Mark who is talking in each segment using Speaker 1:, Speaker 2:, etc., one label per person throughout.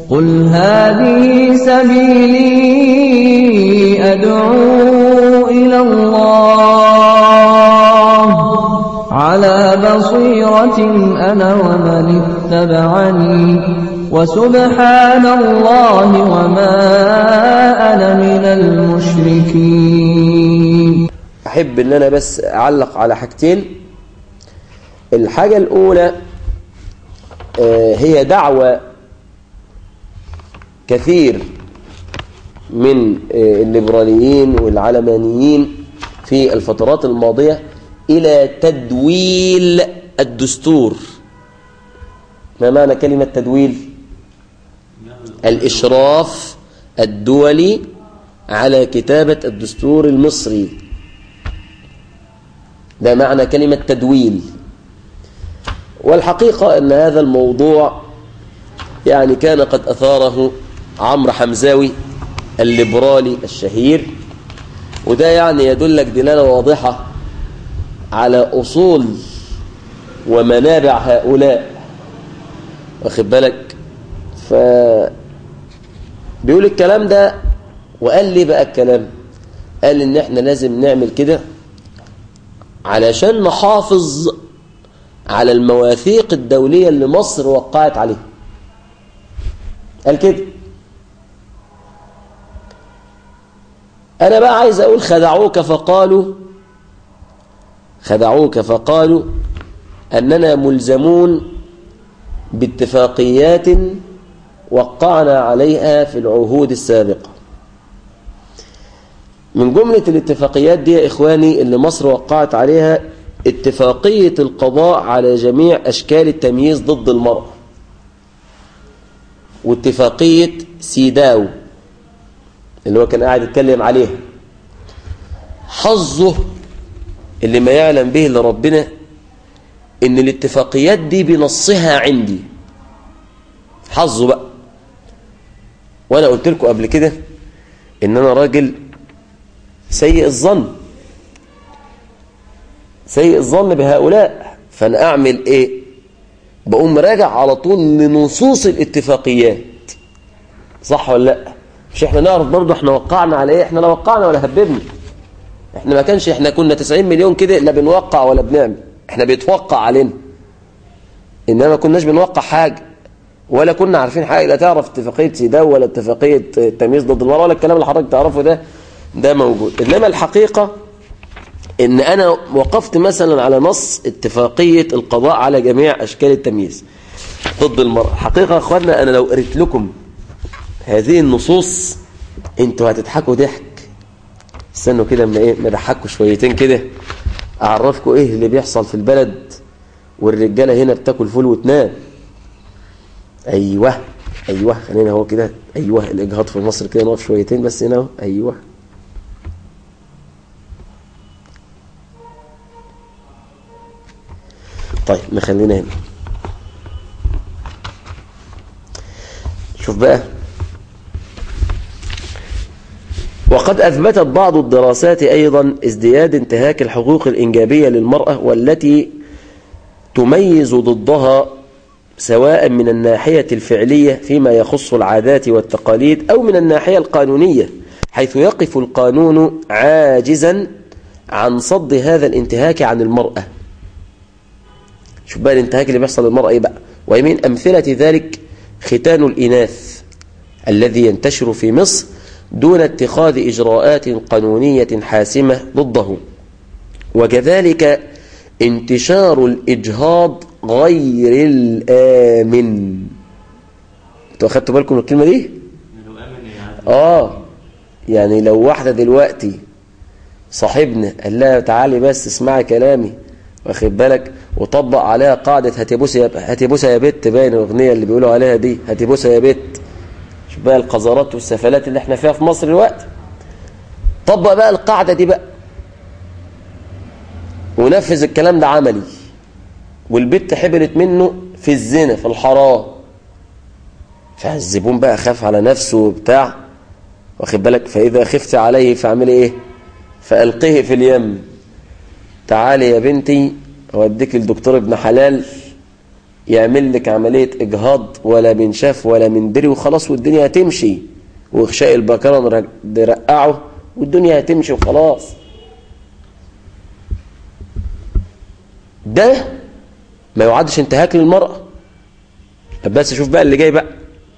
Speaker 1: قل هذه سبيلي أدعو إلى الله على بصيرة أنا ومن اتبعني وسبحان الله وما أنا من المشركين
Speaker 2: أحب أن أنا بس أعلق على حاجتين الحاجة الأولى آه، هي دعوة كثير من آه، الليبراليين والعلمانيين في الفترات الماضية إلى تدويل الدستور ما معنى كلمة تدويل الإشراف الدولي على كتابة الدستور المصري ده معنى كلمة تدويل والحقيقة أن هذا الموضوع يعني كان قد أثاره عمرو حمزاوي الليبرالي الشهير وده يعني يدلك دلالة واضحة على أصول ومنابع هؤلاء واخد بالك ف بيقول الكلام ده وقال لي بقى الكلام قال ان احنا لازم نعمل كده علشان نحافظ على المواثيق الدولية اللي مصر وقعت عليها قال كده أنا بقى عايز أقول خدعوك فقالوا خدعوك فقالوا أننا ملزمون باتفاقيات وقعنا عليها في العهود السابقة من جملة الاتفاقيات دي يا إخواني اللي مصر وقعت عليها اتفاقية القضاء على جميع أشكال التمييز ضد المرأة واتفاقية سيداو اللي هو كان قاعد يتكلم عليها حظه اللي ما يعلم به الا ربنا ان الاتفاقيات دي بنصها عندي حظه بقى وانا قلت لكم قبل كده ان انا راجل سيء الظن سيء الظن بهؤلاء فانا اعمل ايه بقوم راجع على طول لنصوص الاتفاقيات صح ولا لا مش احنا نعرف برضه احنا وقعنا على ايه احنا لا وقعنا ولا هببنا احنا ما كانش احنا كنا 90 مليون كده لا بنوقع ولا بنعمل احنا بيتوقع علينا انما ما كناش بنوقع حاجه ولا كنا عارفين حاجه لا تعرف اتفاقيه سيداو ولا اتفاقيه التمييز ضد المراه ولا الكلام اللي حضرتك تعرفه ده ده موجود انما الحقيقه ان انا وقفت مثلا على نص اتفاقيه القضاء على جميع اشكال التمييز ضد المراه حقيقه يا اخوانا انا لو قريت لكم هذه النصوص انتوا هتضحكوا ضحك استنوا كده اما ايه نضحكوا شويتين كده اعرفكم ايه اللي بيحصل في البلد والرجاله هنا بتاكل فول وتنام ايوه ايوه خلينا هو كده ايوه الاجهاض في مصر كده نقف شويتين بس هنا اهو ايوه طيب نخلينا هنا شوف بقى وقد أثبتت بعض الدراسات أيضا ازدياد انتهاك الحقوق الإنجابية للمرأة والتي تميز ضدها سواء من الناحية الفعلية فيما يخص العادات والتقاليد أو من الناحية القانونية حيث يقف القانون عاجزا عن صد هذا الانتهاك عن المرأة شوف بقى الانتهاك اللي بيحصل للمرأة ايه بقى ومن أمثلة ذلك ختان الإناث الذي ينتشر في مصر دون اتخاذ إجراءات قانونية حاسمة ضده وكذلك انتشار الإجهاض غير الآمن انتوا أخدتوا بالكم من الكلمة دي؟ آه يعني لو واحدة دلوقتي صاحبنا قال لها تعالي بس اسمعي كلامي واخد بالك وطبق عليها قاعدة هاتي يا هاتي بوسه يا بت باين الأغنية اللي بيقولوا عليها دي هاتي بوسه يا بت شوف بقى القذارات والسفلات اللي احنا فيها في مصر الوقت طبق بقى القاعدة دي بقى ونفذ الكلام ده عملي والبت حبلت منه في الزنا في الحرام فالزبون بقى خاف على نفسه وبتاع واخد بالك فإذا خفت عليه فاعملي ايه فألقيه في اليم تعالي يا بنتي اوديك الدكتور ابن حلال يعمل لك عملية إجهاض ولا من شاف ولا من دري وخلاص والدنيا هتمشي وغشاء البكرة نرقعه والدنيا هتمشي وخلاص ده ما يعدش انتهاك للمرأة بس شوف بقى اللي جاي بقى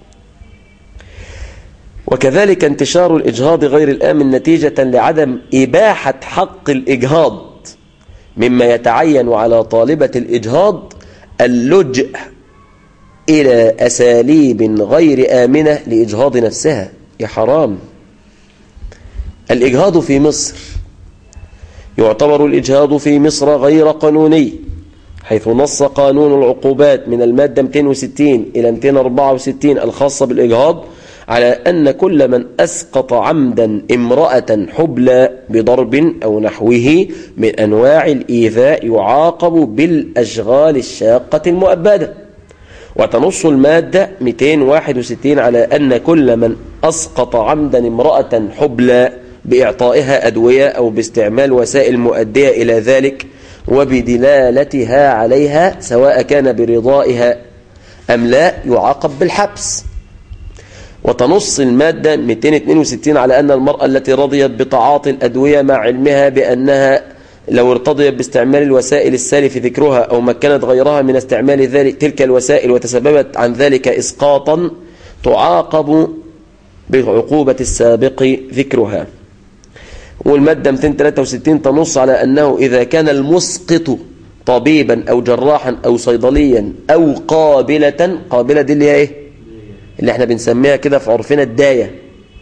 Speaker 2: وكذلك انتشار الإجهاض غير الآمن نتيجة لعدم إباحة حق الإجهاض مما يتعين على طالبة الإجهاض اللجأ إلى أساليب غير آمنة لإجهاض نفسها يا حرام الإجهاض في مصر يعتبر الإجهاض في مصر غير قانوني حيث نص قانون العقوبات من المادة 260 إلى 264 الخاصة بالإجهاض على أن كل من أسقط عمدا امرأة حبلى بضرب أو نحوه من أنواع الإيذاء يعاقب بالأشغال الشاقة المؤبدة وتنص المادة 261 على أن كل من أسقط عمدا امرأة حبلى بإعطائها أدوية أو باستعمال وسائل مؤدية إلى ذلك وبدلالتها عليها سواء كان برضائها أم لا يعاقب بالحبس وتنص المادة 262 على أن المرأة التي رضيت بتعاطي الأدوية مع علمها بأنها لو ارتضيت باستعمال الوسائل السالف ذكرها أو مكنت غيرها من استعمال ذلك تلك الوسائل وتسببت عن ذلك إسقاطا تعاقب بعقوبة السابق ذكرها والمادة 263 تنص على أنه إذا كان المسقط طبيبا أو جراحا أو صيدليا أو قابلة قابلة دي اللي هي إيه اللي احنا بنسميها كده في عرفنا الداية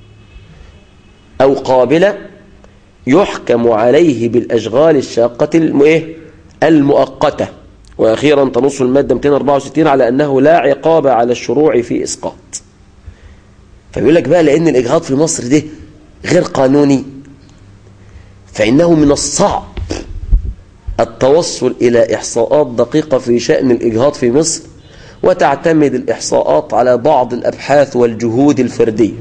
Speaker 2: أو قابلة يحكم عليه بالأشغال الشاقة إيه؟ المؤقتة وأخيرا تنص المادة 264 على أنه لا عقاب على الشروع في إسقاط فبيقول لك بقى لأن الإجهاض في مصر ده غير قانوني فإنه من الصعب التوصل إلى إحصاءات دقيقة في شأن الإجهاض في مصر وتعتمد الإحصاءات على بعض الأبحاث والجهود الفردية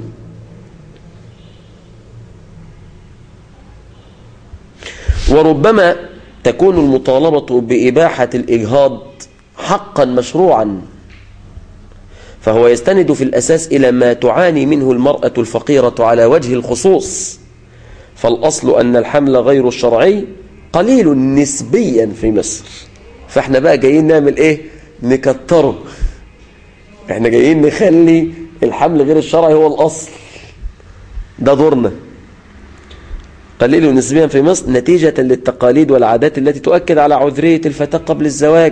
Speaker 2: وربما تكون المطالبة بإباحة الإجهاض حقا مشروعا فهو يستند في الأساس إلى ما تعاني منه المرأة الفقيرة على وجه الخصوص فالأصل أن الحمل غير الشرعي قليل نسبيا في مصر فاحنا بقى جايين نعمل ايه نكتره احنا جايين نخلي الحمل غير الشرعي هو الأصل ده دورنا قليل نسبيا في مصر نتيجة للتقاليد والعادات التي تؤكد على عذرية الفتاة قبل الزواج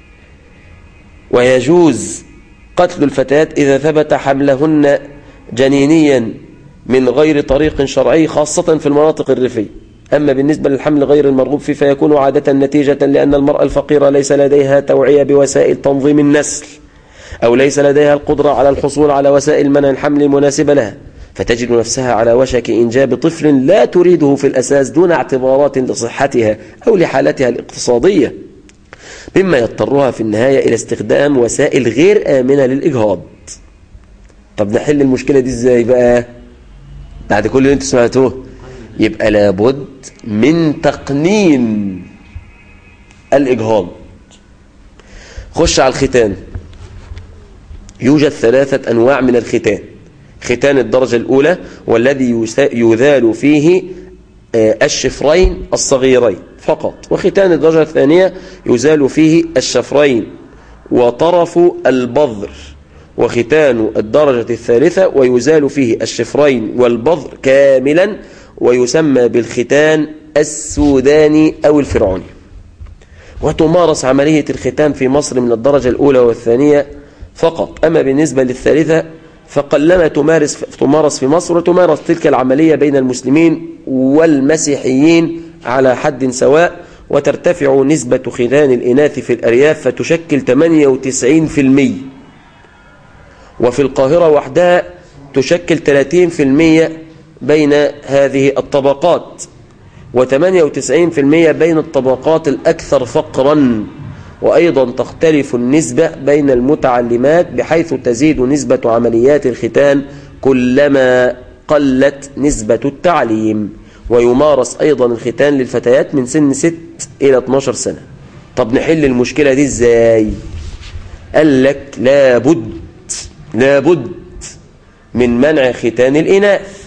Speaker 2: ويجوز قتل الفتيات إذا ثبت حملهن جنينيا من غير طريق شرعي خاصة في المناطق الريفية أما بالنسبة للحمل غير المرغوب فيه فيكون عادة نتيجة لأن المرأة الفقيرة ليس لديها توعية بوسائل تنظيم النسل أو ليس لديها القدرة على الحصول على وسائل منع الحمل المناسبة لها فتجد نفسها على وشك إنجاب طفل لا تريده في الأساس دون اعتبارات لصحتها أو لحالتها الاقتصادية مما يضطرها في النهاية إلى استخدام وسائل غير آمنة للإجهاض طب نحل المشكلة دي إزاي بقى بعد كل اللي انتوا سمعتوه يبقى لابد من تقنين الإجهاض خش على الختان يوجد ثلاثة أنواع من الختان ختان الدرجة الأولى والذي يذال فيه الشفرين الصغيرين فقط وختان الدرجة الثانية يزال فيه الشفرين وطرف البذر وختان الدرجة الثالثة ويزال فيه الشفرين والبذر كاملا ويسمى بالختان السوداني أو الفرعوني وتمارس عملية الختان في مصر من الدرجة الأولى والثانية فقط أما بالنسبة للثالثة فقلما تمارس تمارس في مصر وتمارس تلك العملية بين المسلمين والمسيحيين على حد سواء وترتفع نسبة ختان الإناث في الأرياف فتشكل 98% وفي القاهرة وحدها تشكل 30% بين هذه الطبقات و98% بين الطبقات الأكثر فقرا وأيضا تختلف النسبة بين المتعلمات بحيث تزيد نسبة عمليات الختان كلما قلت نسبة التعليم ويمارس أيضا الختان للفتيات من سن 6 إلى 12 سنة طب نحل المشكلة دي إزاي قال لك لابد لابد من منع ختان الإناث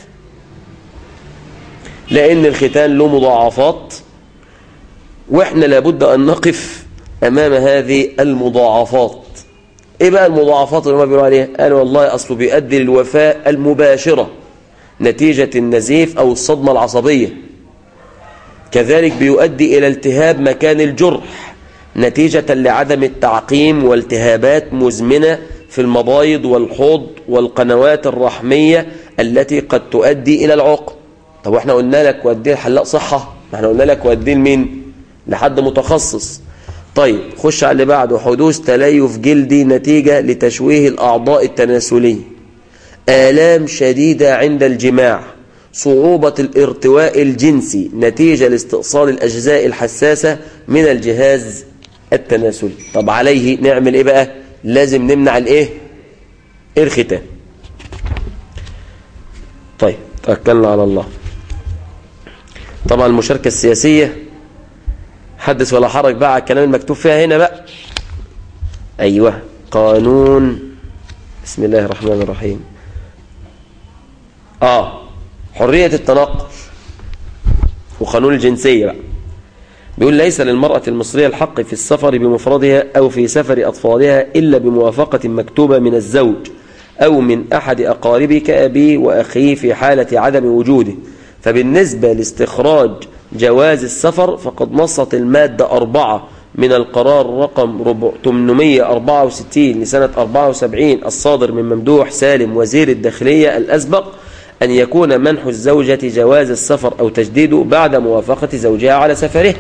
Speaker 2: لأن الختان له مضاعفات وإحنا لابد أن نقف أمام هذه المضاعفات إيه بقى المضاعفات اللي هم بيقولوا عليها قالوا والله أصله بيؤدي للوفاة المباشرة نتيجة النزيف أو الصدمة العصبية كذلك بيؤدي إلى التهاب مكان الجرح نتيجة لعدم التعقيم والتهابات مزمنة في المبايض والحوض والقنوات الرحمية التي قد تؤدي إلى العقم طب واحنا قلنا لك وديه الحلاق صحة ما احنا قلنا لك وديه لمين لحد متخصص طيب خش على اللي بعده حدوث تليف جلدي نتيجة لتشويه الأعضاء التناسلية آلام شديدة عند الجماع صعوبة الارتواء الجنسي نتيجة لاستئصال الأجزاء الحساسة من الجهاز التناسلي طب عليه نعمل ايه بقى لازم نمنع الايه الختان طيب توكلنا على الله طبعا المشاركة السياسية حدث ولا حرج بقى على الكلام المكتوب فيها هنا بقى أيوة قانون بسم الله الرحمن الرحيم آه حرية التنقل وقانون الجنسية بقى بيقول ليس للمرأة المصرية الحق في السفر بمفردها أو في سفر أطفالها إلا بموافقة مكتوبة من الزوج أو من أحد أقاربه كأبيه وأخيه في حالة عدم وجوده فبالنسبة لاستخراج جواز السفر فقد نصت المادة أربعة من القرار رقم 864 لسنة 74 الصادر من ممدوح سالم وزير الداخلية الأسبق أن يكون منح الزوجة جواز السفر أو تجديده بعد موافقة زوجها على سفره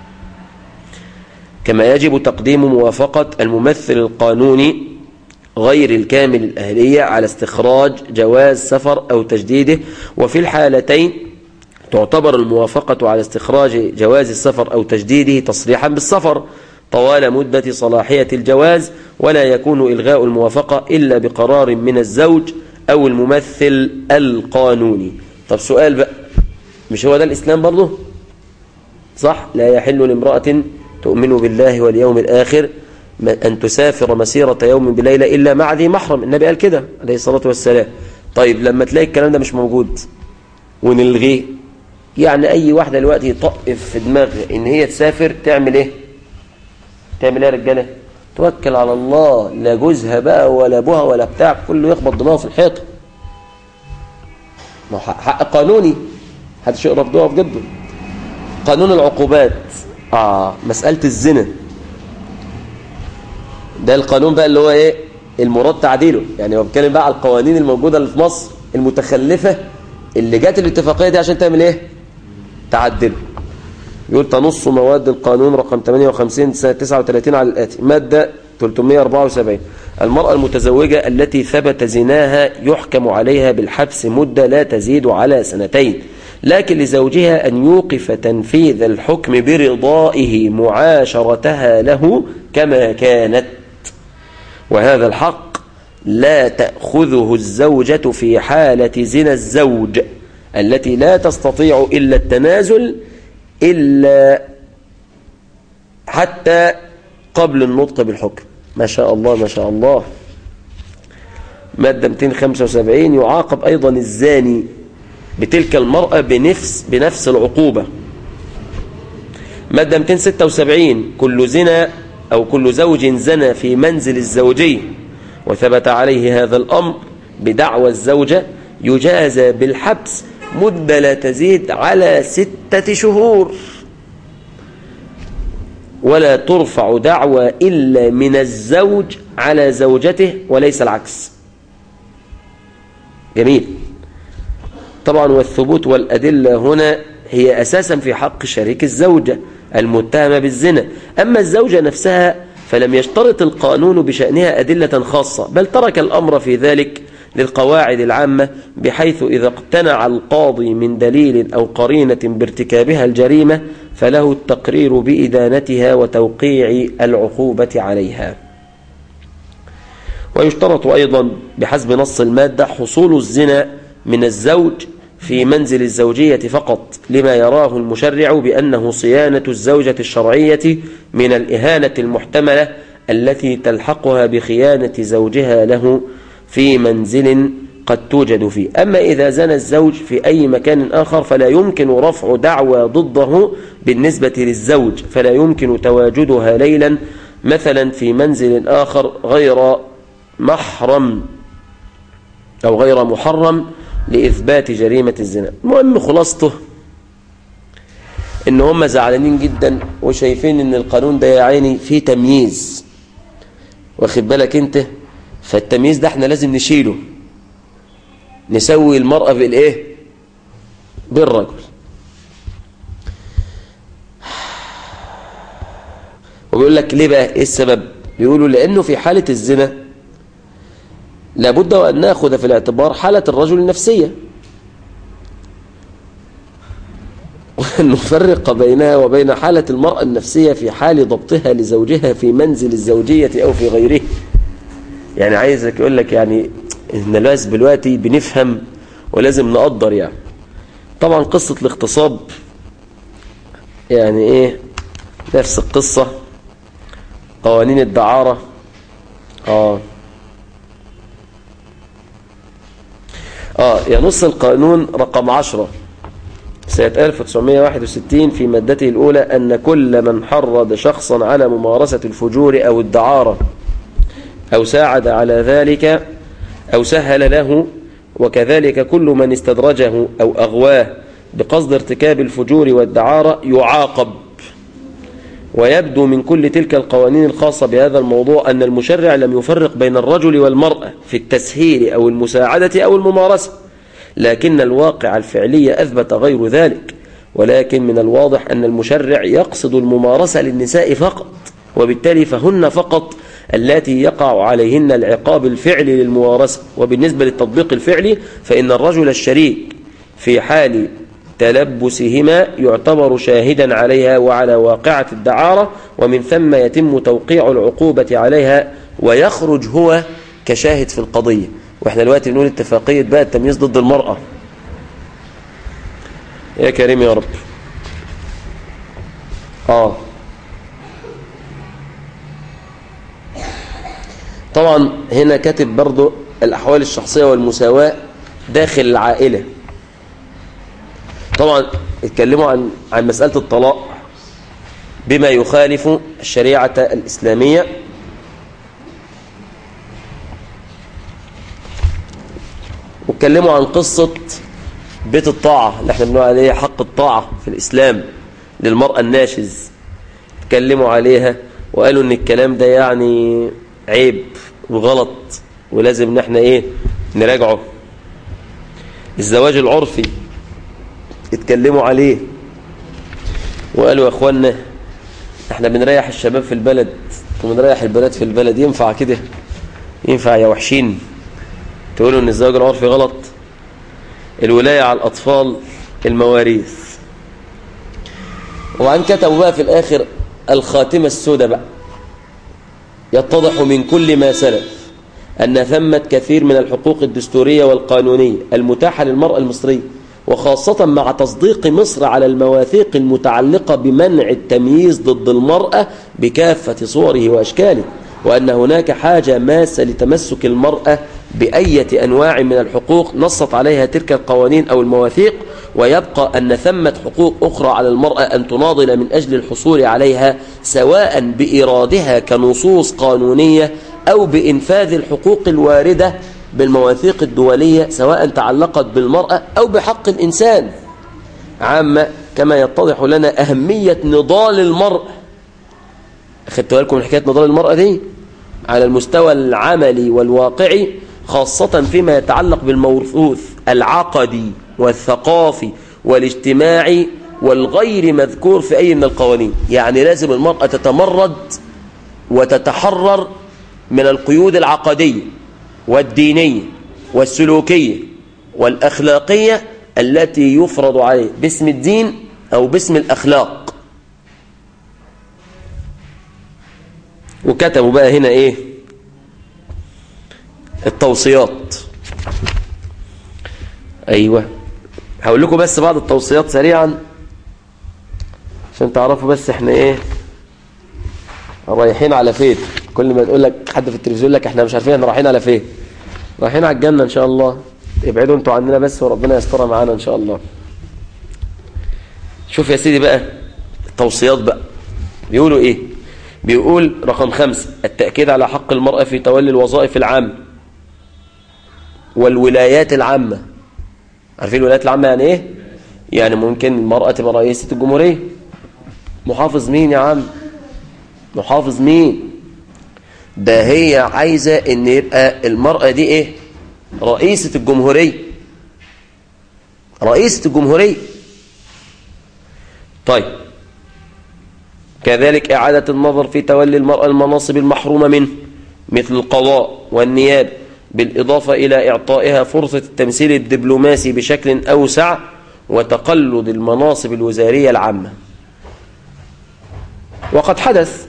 Speaker 2: كما يجب تقديم موافقة الممثل القانوني غير الكامل الأهلية على استخراج جواز سفر أو تجديده وفي الحالتين تعتبر الموافقة على استخراج جواز السفر أو تجديده تصريحا بالسفر طوال مدة صلاحية الجواز ولا يكون إلغاء الموافقة إلا بقرار من الزوج أو الممثل القانوني طب سؤال بقى مش هو ده الإسلام برضه صح لا يحل لامرأة تؤمن بالله واليوم الآخر أن تسافر مسيرة يوم بليلة إلا مع ذي محرم النبي قال كده عليه الصلاة والسلام طيب لما تلاقي الكلام ده مش موجود ونلغيه يعني أي واحدة دلوقتي يطقف في دماغها إن هي تسافر تعمل إيه تعمل إيه يا رجالة توكل على الله لا جوزها بقى ولا أبوها ولا بتاع كله يخبط دماغه في الحيطة ما حق قانوني محدش يقرب ضوء في جده قانون العقوبات آه مسألة الزنا ده القانون بقى اللي هو ايه المراد تعديله يعني هو بيتكلم بقى على القوانين الموجودة اللي في مصر المتخلفة اللي جات الاتفاقية دي عشان تعمل ايه تعدله يقول تنص مواد القانون رقم 58 سنة 39 على الآتي مادة 374 المرأة المتزوجة التي ثبت زناها يحكم عليها بالحبس مدة لا تزيد على سنتين لكن لزوجها أن يوقف تنفيذ الحكم برضائه معاشرتها له كما كانت وهذا الحق لا تأخذه الزوجة في حالة زنا الزوج التي لا تستطيع إلا التنازل إلا حتى قبل النطق بالحكم ما شاء الله ما شاء الله مادة 275 يعاقب أيضا الزاني بتلك المرأة بنفس, بنفس العقوبة مادة 276 كل زنا أو كل زوج زنى في منزل الزوجي وثبت عليه هذا الأمر بدعوى الزوجة يجازى بالحبس مدة لا تزيد على ستة شهور ولا ترفع دعوى إلا من الزوج على زوجته وليس العكس جميل طبعا والثبوت والأدلة هنا هي أساسا في حق شريك الزوجة المتهمة بالزنا أما الزوجة نفسها فلم يشترط القانون بشأنها أدلة خاصة بل ترك الأمر في ذلك للقواعد العامة بحيث إذا اقتنع القاضي من دليل أو قرينة بارتكابها الجريمة فله التقرير بإدانتها وتوقيع العقوبة عليها ويشترط أيضا بحسب نص المادة حصول الزنا من الزوج في منزل الزوجية فقط لما يراه المشرع بأنه صيانة الزوجة الشرعية من الإهانة المحتملة التي تلحقها بخيانة زوجها له في منزل قد توجد فيه أما إذا زنى الزوج في أي مكان آخر فلا يمكن رفع دعوى ضده بالنسبة للزوج فلا يمكن تواجدها ليلا مثلا في منزل آخر غير محرم أو غير محرم لإثبات جريمة الزنا المهم خلاصته إن هم زعلانين جدا وشايفين إن القانون ده يا عيني فيه تمييز واخد بالك انت فالتمييز ده احنا لازم نشيله نسوي المرأة بالايه بالرجل وبيقول لك ليه بقى ايه السبب بيقولوا لانه في حالة الزنا لابد وان ناخذ في الاعتبار حالة الرجل النفسية وأن نفرق بينها وبين حالة المرأة النفسية في حال ضبطها لزوجها في منزل الزوجية أو في غيره يعني عايزك يقول لك يعني إن الناس دلوقتي بنفهم ولازم نقدر يعني طبعا قصة الاغتصاب يعني ايه نفس القصة قوانين الدعارة اه اه ينص القانون رقم عشرة سنة 1961 في مادته الأولى أن كل من حرض شخصا على ممارسة الفجور أو الدعارة أو ساعد على ذلك أو سهل له وكذلك كل من استدرجه أو أغواه بقصد ارتكاب الفجور والدعارة يعاقب ويبدو من كل تلك القوانين الخاصة بهذا الموضوع أن المشرع لم يفرق بين الرجل والمرأة في التسهيل أو المساعدة أو الممارسة لكن الواقع الفعلي أثبت غير ذلك ولكن من الواضح أن المشرع يقصد الممارسة للنساء فقط وبالتالي فهن فقط التي يقع عليهن العقاب الفعلي للممارسة وبالنسبة للتطبيق الفعلي فإن الرجل الشريك في حال تلبسهما يعتبر شاهدا عليها وعلى واقعة الدعارة ومن ثم يتم توقيع العقوبة عليها ويخرج هو كشاهد في القضية واحنا دلوقتي بنقول اتفاقية بقى التمييز ضد المرأة يا كريم يا رب اه طبعا هنا كاتب برضو الأحوال الشخصية والمساواة داخل العائلة طبعا اتكلموا عن عن مسألة الطلاق بما يخالف الشريعة الإسلامية واتكلموا عن قصة بيت الطاعة اللي احنا بنقول عليه حق الطاعة في الإسلام للمرأة الناشز اتكلموا عليها وقالوا ان الكلام ده يعني عيب وغلط ولازم ان احنا ايه نراجعه الزواج العرفي اتكلموا عليه وقالوا يا اخوانا احنا بنريح الشباب في البلد وبنريح البنات في البلد ينفع كده ينفع يا وحشين تقولوا ان الزواج العرفي غلط الولاية على الأطفال المواريث وعن كتبوا بقى في الآخر الخاتمة السوداء بقى يتضح من كل ما سلف أن ثمة كثير من الحقوق الدستورية والقانونية المتاحة للمرأة المصرية وخاصة مع تصديق مصر على المواثيق المتعلقة بمنع التمييز ضد المرأة بكافة صوره وأشكاله وأن هناك حاجة ماسة لتمسك المرأة بأية أنواع من الحقوق نصت عليها تلك القوانين أو المواثيق ويبقى أن ثمة حقوق أخرى على المرأة أن تناضل من أجل الحصول عليها سواء بإرادها كنصوص قانونية أو بإنفاذ الحقوق الواردة بالمواثيق الدولية سواء تعلقت بالمرأة أو بحق الإنسان عامة كما يتضح لنا أهمية نضال المرأة أخذت بالكم من حكاية نضال المرأة دي على المستوى العملي والواقعي خاصة فيما يتعلق بالموروث العقدي والثقافي والاجتماعي والغير مذكور في أي من القوانين يعني لازم المرأة تتمرد وتتحرر من القيود العقدية والدينية والسلوكية والأخلاقية التي يفرض عليه باسم الدين أو باسم الأخلاق وكتبوا بقى هنا إيه التوصيات أيوة هقول لكم بس بعض التوصيات سريعا عشان تعرفوا بس احنا ايه رايحين على فين كل ما تقول لك حد في التلفزيون لك احنا مش عارفين احنا رايحين على فين رايحين على الجنة ان شاء الله ابعدوا انتوا عننا بس وربنا يسترها معانا ان شاء الله شوف يا سيدي بقى التوصيات بقى بيقولوا ايه بيقول رقم خمسة التأكيد على حق المرأة في تولي الوظائف العامة والولايات العامة عارفين الولايات العامة يعني ايه يعني ممكن المرأة تبقى رئيسة الجمهورية محافظ مين يا عم محافظ مين ده هي عايزة ان يبقى المرأة دي ايه رئيسة الجمهورية رئيسة الجمهورية طيب كذلك إعادة النظر في تولي المرأة المناصب المحرومة منه مثل القضاء والنيابة بالإضافة إلى إعطائها فرصة التمثيل الدبلوماسي بشكل أوسع وتقلد المناصب الوزارية العامة وقد حدث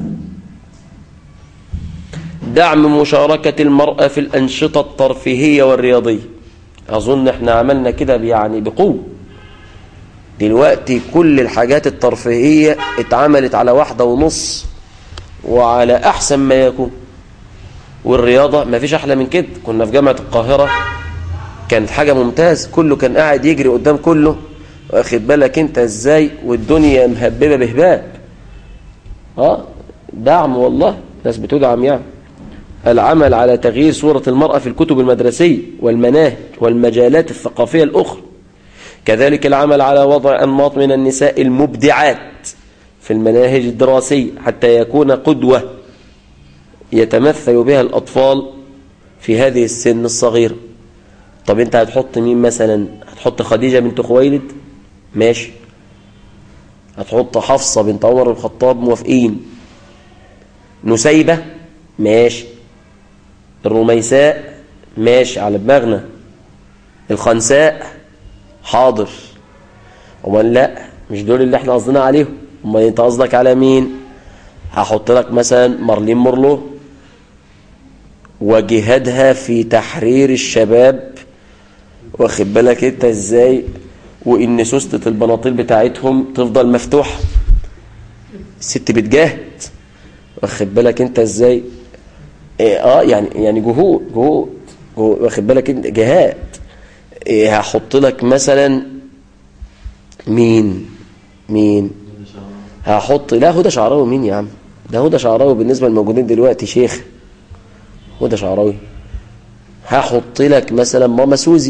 Speaker 2: دعم مشاركة المرأة في الأنشطة الترفيهية والرياضية أظن احنا عملنا كده يعني بقوة دلوقتي كل الحاجات الترفيهية اتعملت على واحدة ونص وعلى أحسن ما يكون والرياضة ما فيش أحلى من كده كنا في جامعة القاهرة كانت حاجة ممتاز كله كان قاعد يجري قدام كله واخد بالك انت ازاي والدنيا مهببة بهباب اه دعم والله ناس بتدعم يعني العمل على تغيير صورة المرأة في الكتب المدرسية والمناهج والمجالات الثقافية الأخرى كذلك العمل على وضع أنماط من النساء المبدعات في المناهج الدراسية حتى يكون قدوة يتمثل بها الأطفال في هذه السن الصغيرة طب انت هتحط مين مثلا هتحط خديجة بنت خويلد ماشي هتحط حفصة بنت عمر الخطاب موافقين نسيبة ماشي الرميساء ماشي على دماغنا الخنساء حاضر امال لا مش دول اللي احنا قصدنا عليهم امال انت قصدك على مين هحط لك مثلا مارلين مورلو وجهادها في تحرير الشباب واخد بالك انت ازاي وان سوستة البناطيل بتاعتهم تفضل مفتوحة الست بتجاهد واخد بالك انت ازاي إيه اه يعني يعني جهود جهود جهود، واخد بالك انت جهاد إيه هحط لك مثلا مين مين هحط لا هدى شعراوي مين يا عم ده هدى شعراوي بالنسبة للموجودين دلوقتي شيخ هدى شعراوي هحط لك مثلا ماما سوزي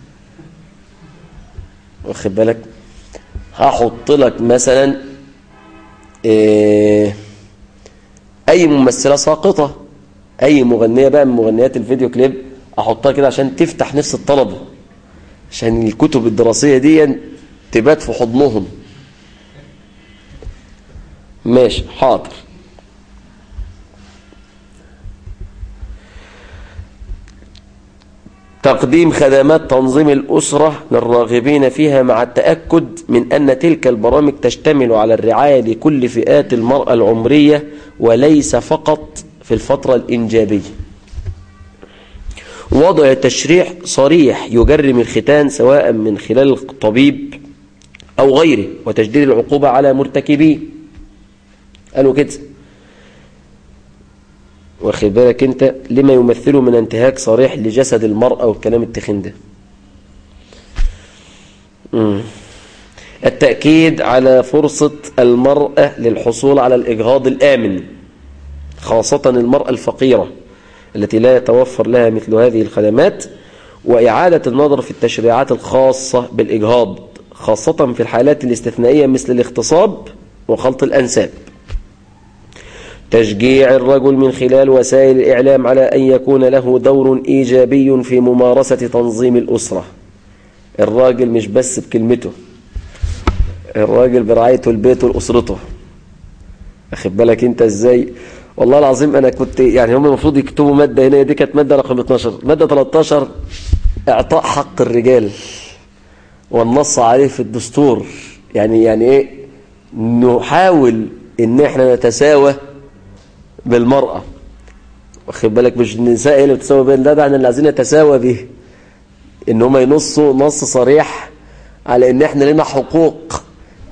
Speaker 2: واخد بالك هحط لك مثلا إيه اي ممثلة ساقطة اي مغنية بقى من مغنيات الفيديو كليب احطها كده عشان تفتح نفس الطلبة عشان الكتب الدراسية دي تبات في حضنهم ماشي حاضر تقديم خدمات تنظيم الأسرة للراغبين فيها مع التأكد من أن تلك البرامج تشتمل على الرعاية لكل فئات المرأة العمرية وليس فقط في الفترة الإنجابية وضع تشريع صريح يجرم الختان سواء من خلال الطبيب أو غيره وتجديد العقوبة على مرتكبيه قالوا كده واخد بالك انت لما يمثله من انتهاك صريح لجسد المرأة والكلام التخين ده مم. التأكيد على فرصة المرأة للحصول على الإجهاض الآمن خاصة المرأة الفقيرة التي لا يتوفر لها مثل هذه الخدمات وإعادة النظر في التشريعات الخاصة بالإجهاض خاصة في الحالات الاستثنائية مثل الاغتصاب وخلط الأنساب تشجيع الرجل من خلال وسائل الإعلام على أن يكون له دور إيجابي في ممارسة تنظيم الأسرة الراجل مش بس بكلمته الراجل برعايته البيت والأسرته أخد بالك أنت إزاي والله العظيم أنا كنت يعني هم المفروض يكتبوا مادة هنا دي كانت مادة رقم 12 مادة 13 إعطاء حق الرجال والنص عليه في الدستور يعني يعني إيه نحاول إن إحنا نتساوى بالمرأة واخد بالك مش النساء هي اللي بتساوي بين ده ده احنا اللي عايزين نتساوى به ان هم ينصوا نص صريح على ان احنا لنا حقوق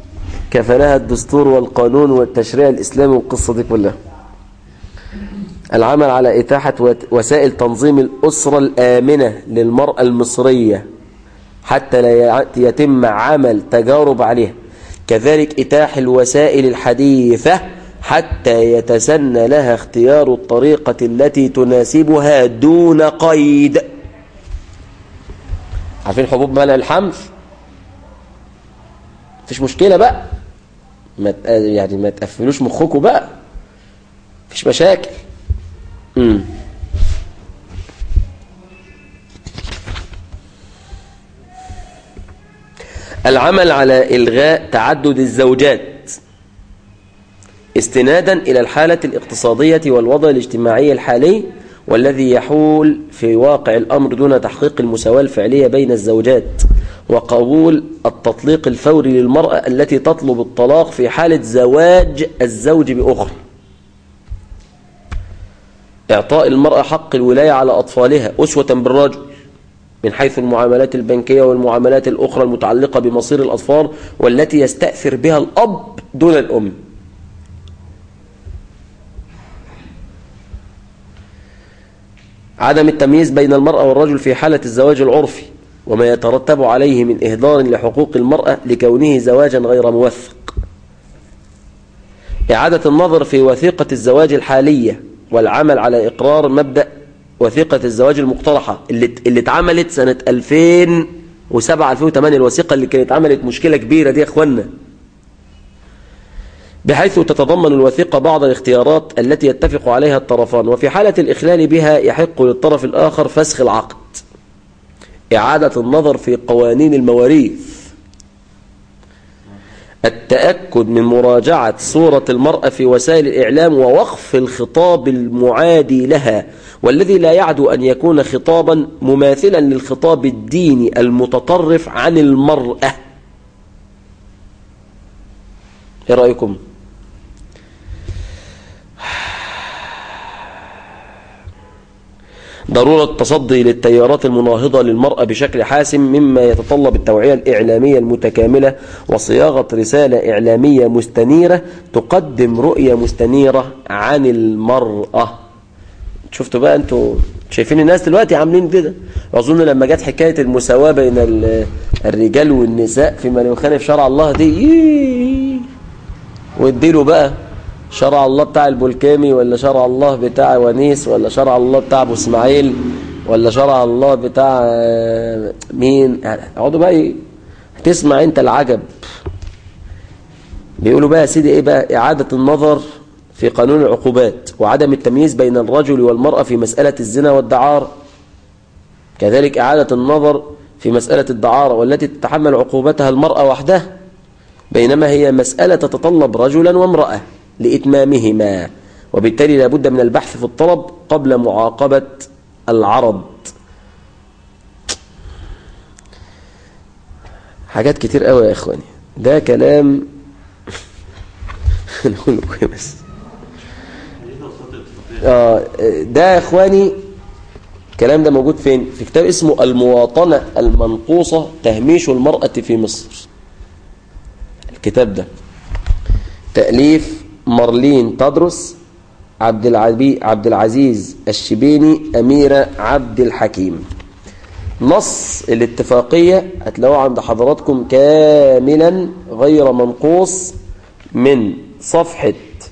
Speaker 2: كفلها الدستور والقانون والتشريع الاسلامي والقصة دي كلها العمل على إتاحة وسائل تنظيم الأسرة الآمنة للمرأة المصرية حتى لا يتم عمل تجارب عليها كذلك إتاح الوسائل الحديثة حتى يتسنى لها اختيار الطريقة التي تناسبها دون قيد عارفين حبوب منع الحمل مفيش مشكلة بقى ما يعني ما تقفلوش مخكم بقى مفيش مشاكل امم العمل على إلغاء تعدد الزوجات استنادا إلى الحالة الاقتصادية والوضع الاجتماعي الحالي والذي يحول في واقع الأمر دون تحقيق المساواة الفعلية بين الزوجات وقبول التطليق الفوري للمرأة التي تطلب الطلاق في حالة زواج الزوج بأخرى إعطاء المرأة حق الولاية على أطفالها أسوة بالرجل من حيث المعاملات البنكية والمعاملات الأخرى المتعلقة بمصير الأطفال والتي يستأثر بها الأب دون الأم عدم التمييز بين المرأة والرجل في حالة الزواج العرفي وما يترتب عليه من إهدار لحقوق المرأة لكونه زواجا غير موثق إعادة النظر في وثيقة الزواج الحالية والعمل على إقرار مبدأ وثيقة الزواج المقترحة اللي اللي اتعملت سنة 2007 2008 الوثيقة اللي كانت عملت مشكلة كبيرة دي يا اخوانا بحيث تتضمن الوثيقة بعض الاختيارات التي يتفق عليها الطرفان وفي حالة الإخلال بها يحق للطرف الآخر فسخ العقد إعادة النظر في قوانين المواريث التأكد من مراجعة صورة المرأة في وسائل الإعلام ووقف الخطاب المعادي لها والذي لا يعدو أن يكون خطابا مماثلا للخطاب الديني المتطرف عن المرأة ايه رأيكم ضرورة التصدي للتيارات المناهضة للمرأة بشكل حاسم مما يتطلب التوعية الإعلامية المتكاملة وصياغة رسالة إعلامية مستنيرة تقدم رؤية مستنيرة عن المرأة شفتوا بقى انتوا شايفين الناس دلوقتي عاملين كده اظن لما جت حكايه المساواه بين الرجال والنساء فيما يخالف شرع الله دي واديله بقى شرع الله بتاع البلكامي ولا شرع الله بتاع ونيس ولا شرع الله بتاع ابو اسماعيل ولا شرع الله بتاع مين يعني اقعدوا بقى تسمع انت العجب بيقولوا بقى يا سيدي ايه بقى اعاده النظر في قانون العقوبات وعدم التمييز بين الرجل والمرأة في مسألة الزنا والدعارة كذلك إعادة النظر في مسألة الدعارة والتي تتحمل عقوبتها المرأة وحدها بينما هي مسألة تتطلب رجلا وامرأة لإتمامهما وبالتالي لابد من البحث في الطلب قبل معاقبة العرض حاجات كتير قوي يا إخواني ده كلام نقول لكم بس آه ده يا إخواني الكلام ده موجود فين في كتاب اسمه المواطنة المنقوصة تهميش المرأة في مصر الكتاب ده تأليف مارلين تدرس عبد العبي عبد العزيز الشبيني أميرة عبد الحكيم نص الاتفاقية هتلاقوه عند حضراتكم كاملا غير منقوص من صفحة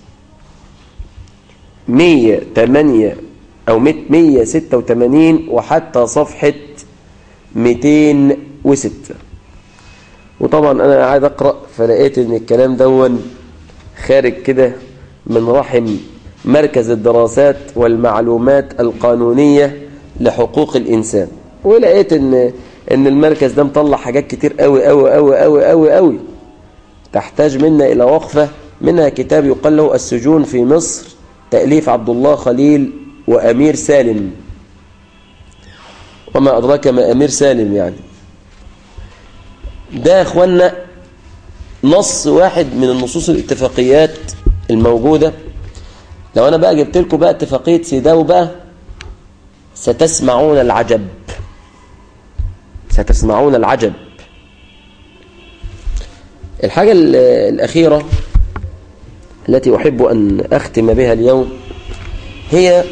Speaker 2: 108 أو 186 وحتى صفحة 206 وطبعا أنا قاعد أقرأ فلقيت إن الكلام دون خارج كده من رحم مركز الدراسات والمعلومات القانونية لحقوق الإنسان ولقيت إن إن المركز ده مطلع حاجات كتير قوي قوي قوي قوي قوي قوي تحتاج منا إلى وقفة منها كتاب يقال له السجون في مصر تأليف عبد الله خليل وأمير سالم وما أدراك ما أمير سالم يعني ده يا أخوانا نص واحد من النصوص الاتفاقيات الموجودة لو أنا بقى جبت لكم بقى اتفاقية سيداو بقى ستسمعون العجب ستسمعون العجب الحاجة الأخيرة التي أحب أن أختم بها اليوم هي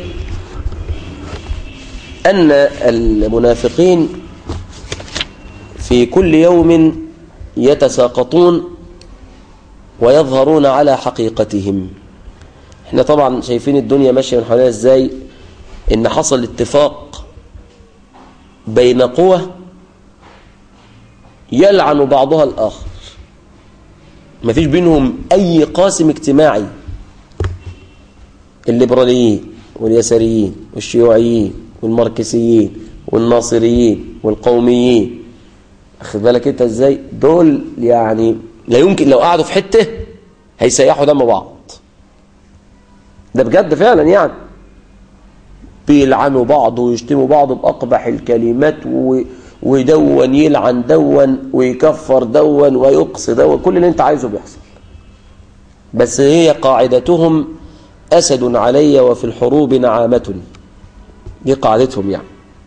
Speaker 2: أن المنافقين في كل يوم يتساقطون ويظهرون على حقيقتهم احنا طبعا شايفين الدنيا ماشية من حوالينا ازاي ان حصل اتفاق بين قوى يلعن بعضها الآخر مفيش بينهم أي قاسم اجتماعي الليبراليين واليساريين والشيوعيين والماركسيين والناصريين والقوميين أخذ بالك انت ازاي دول يعني لا يمكن لو قعدوا في حتة هيسيحوا دم بعض ده بجد فعلا يعني بيلعنوا بعض ويشتموا بعض بأقبح الكلمات و... ودون يلعن دون ويكفر دون ويقصي دون كل اللي انت عايزه بيحصل بس هي قاعدتهم أسد علي وفي الحروب نعامة دي قاعدتهم يعني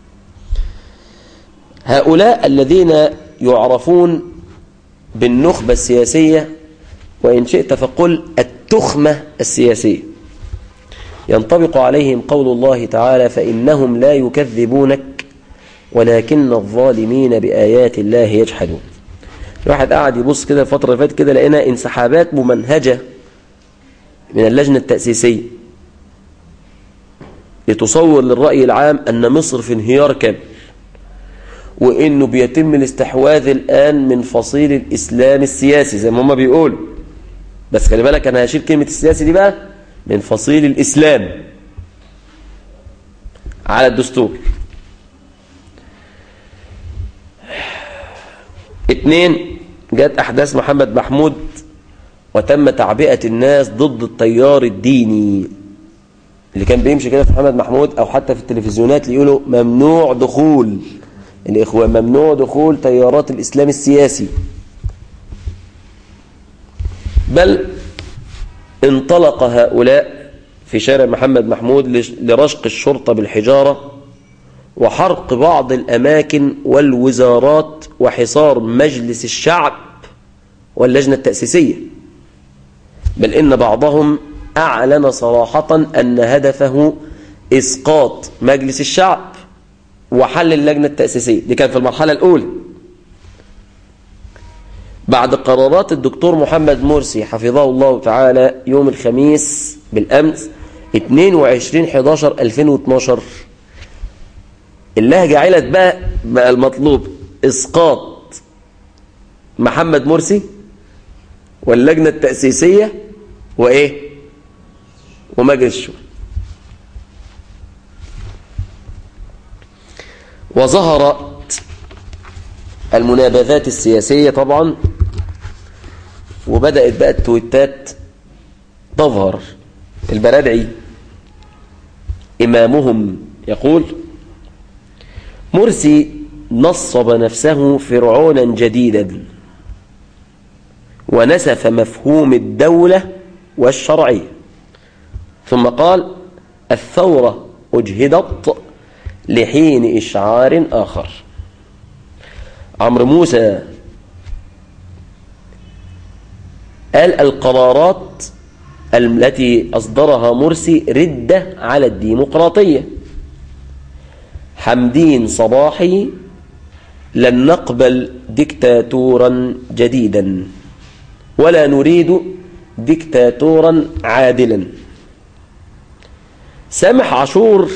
Speaker 2: هؤلاء الذين يعرفون بالنخبة السياسية وإن شئت فقل التخمة السياسية ينطبق عليهم قول الله تعالى فإنهم لا يكذبونك ولكن الظالمين بآيات الله يجحدون الواحد قاعد يبص كده الفترة اللي فاتت كده لقينا انسحابات ممنهجة من اللجنة التأسيسية لتصور للرأي العام أن مصر في انهيار كامل وإنه بيتم الاستحواذ الآن من فصيل الإسلام السياسي زي ما هما بيقولوا بس خلي بالك أنا هشيل كلمة السياسي دي بقى من فصيل الإسلام على الدستور اتنين جت أحداث محمد محمود وتم تعبئة الناس ضد التيار الديني اللي كان بيمشي كده في محمد محمود أو حتى في التلفزيونات يقولوا ممنوع دخول الإخوة ممنوع دخول تيارات الإسلام السياسي بل انطلق هؤلاء في شارع محمد محمود لرشق الشرطة بالحجارة وحرق بعض الأماكن والوزارات وحصار مجلس الشعب واللجنة التأسيسية بل إن بعضهم أعلن صراحة أن هدفه إسقاط مجلس الشعب وحل اللجنة التأسيسية دي كان في المرحلة الأولى بعد قرارات الدكتور محمد مرسي حفظه الله تعالى يوم الخميس بالأمس 22-11-2012 اللهجة علت بقى بقى المطلوب إسقاط محمد مرسي واللجنة التأسيسية وإيه ومجلس الشورى وظهرت المنابذات السياسية طبعا وبدأت بقى التويتات تظهر البرادعي إمامهم يقول مرسي نصب نفسه فرعونا جديدا ونسف مفهوم الدولة والشرعية ثم قال الثورة أجهدت لحين إشعار آخر عمرو موسى قال القرارات التي أصدرها مرسي ردة على الديمقراطية حمدين صباحي لن نقبل ديكتاتورا جديدا ولا نريد ديكتاتورا عادلا سامح عاشور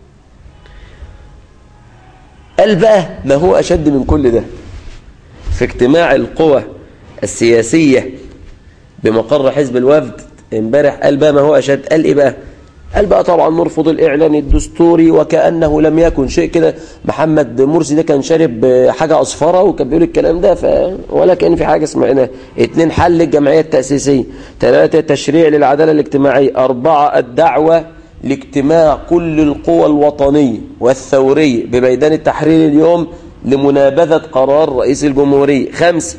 Speaker 2: قال بقى ما هو أشد من كل ده في اجتماع القوى السياسية بمقر حزب الوفد امبارح قال بقى ما هو أشد قال إيه بقى قال بقى طبعا نرفض الإعلان الدستوري وكأنه لم يكن شيء كده محمد مرسي ده كان شارب حاجة أصفرة وكان بيقول الكلام ده ف... ولا كان في حاجة سمعناها اتنين حل الجمعية التأسيسية ثلاثة تشريع للعدالة الاجتماعية أربعة الدعوة لاجتماع كل القوى الوطنية والثورية بميدان التحرير اليوم لمنابذة قرار رئيس الجمهورية خمسة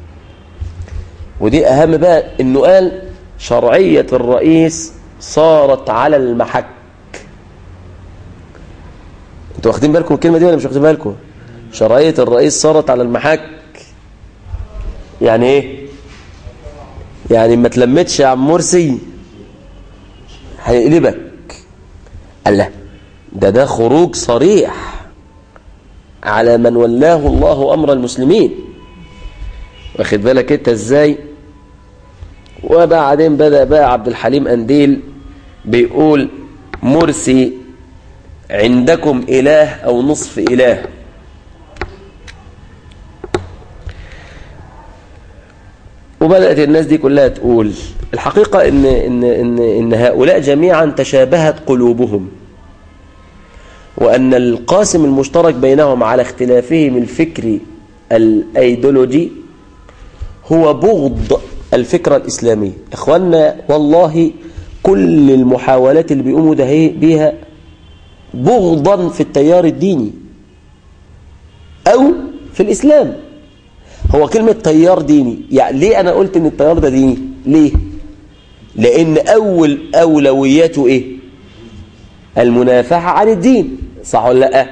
Speaker 2: ودي أهم بقى إنه قال شرعية الرئيس صارت على المحك انتوا واخدين بالكم الكلمة دي ولا مش واخدين بالكم شرعية الرئيس صارت على المحك يعني ايه يعني ما تلمتش يا عم مرسي هيقلبك قال له ده ده خروج صريح على من ولاه الله أمر المسلمين واخد بالك انت ازاي وبعدين بدأ بقى عبد الحليم أنديل بيقول مرسي عندكم إله أو نصف إله وبدأت الناس دي كلها تقول الحقيقة إن, إن, إن, إن هؤلاء جميعا تشابهت قلوبهم وأن القاسم المشترك بينهم على اختلافهم الفكري الأيديولوجي هو بغض الفكرة الإسلامية إخواننا والله كل المحاولات اللي بيقوموا ده بيها بغضا في التيار الديني أو في الإسلام هو كلمة تيار ديني يعني ليه أنا قلت إن التيار ده ديني ليه لأن أول أولوياته إيه المنافحة عن الدين صح ولا لا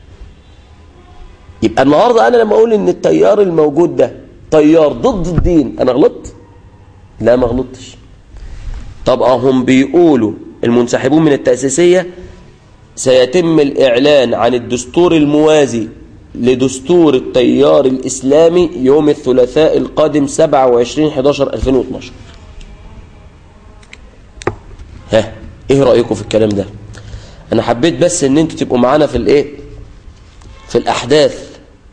Speaker 2: يبقى النهاردة أنا لما أقول إن التيار الموجود ده تيار ضد الدين أنا غلطت لا ما غلطتش طب هم بيقولوا المنسحبون من التأسيسية سيتم الإعلان عن الدستور الموازي لدستور التيار الإسلامي يوم الثلاثاء القادم 27-11-2012 ها ايه رأيكم في الكلام ده انا حبيت بس ان انتوا تبقوا معانا في الايه في الاحداث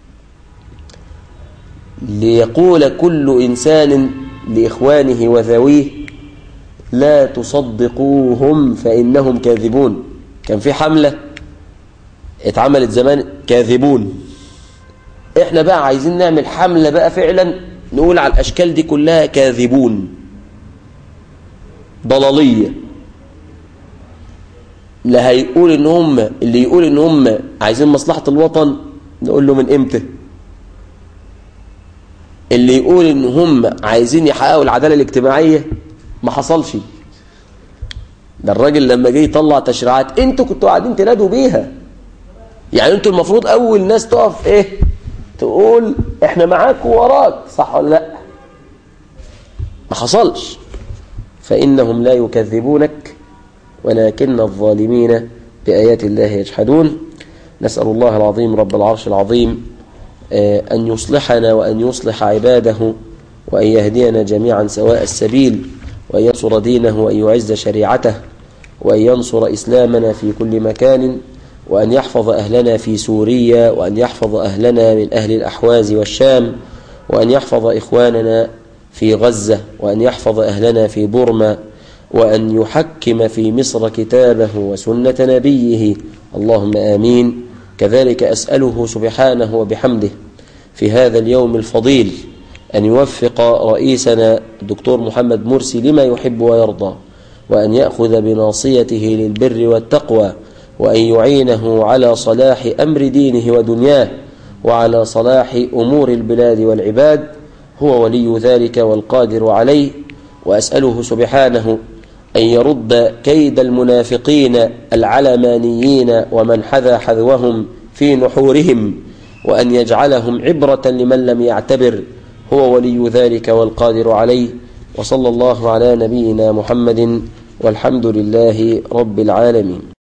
Speaker 2: ليقول كل انسان لاخوانه وذويه لا تصدقوهم فانهم كاذبون كان في حملة اتعملت زمان كاذبون احنا بقى عايزين نعمل حملة بقى فعلا نقول على الاشكال دي كلها كاذبون ضلالية لا هيقول ان هم اللي يقول ان هم عايزين مصلحة الوطن نقول له من امتى اللي يقول ان هم عايزين يحققوا العدالة الاجتماعية ما حصلش ده الراجل لما جه يطلع تشريعات انتوا كنتوا قاعدين تنادوا بيها يعني انتوا المفروض اول ناس تقف ايه تقول احنا معاك ووراك صح ولا لا ما حصلش فانهم لا يكذبونك ولكن الظالمين بآيات الله يجحدون نسأل الله العظيم رب العرش العظيم أن يصلحنا وأن يصلح عباده وأن يهدينا جميعا سواء السبيل وأن ينصر دينه وأن يعز شريعته وأن ينصر إسلامنا في كل مكان وأن يحفظ أهلنا في سوريا وأن يحفظ أهلنا من أهل الأحواز والشام وأن يحفظ إخواننا في غزة وأن يحفظ أهلنا في بورما وأن يحكم في مصر كتابه وسنة نبيه اللهم آمين كذلك أسأله سبحانه وبحمده في هذا اليوم الفضيل أن يوفق رئيسنا الدكتور محمد مرسي لما يحب ويرضى وأن يأخذ بناصيته للبر والتقوى وأن يعينه على صلاح أمر دينه ودنياه وعلى صلاح أمور البلاد والعباد هو ولي ذلك والقادر عليه وأسأله سبحانه أن يرد كيد المنافقين العلمانيين ومن حذا حذوهم في نحورهم وأن يجعلهم عبرة لمن لم يعتبر هو ولي ذلك والقادر عليه وصلى الله على نبينا محمد والحمد لله رب العالمين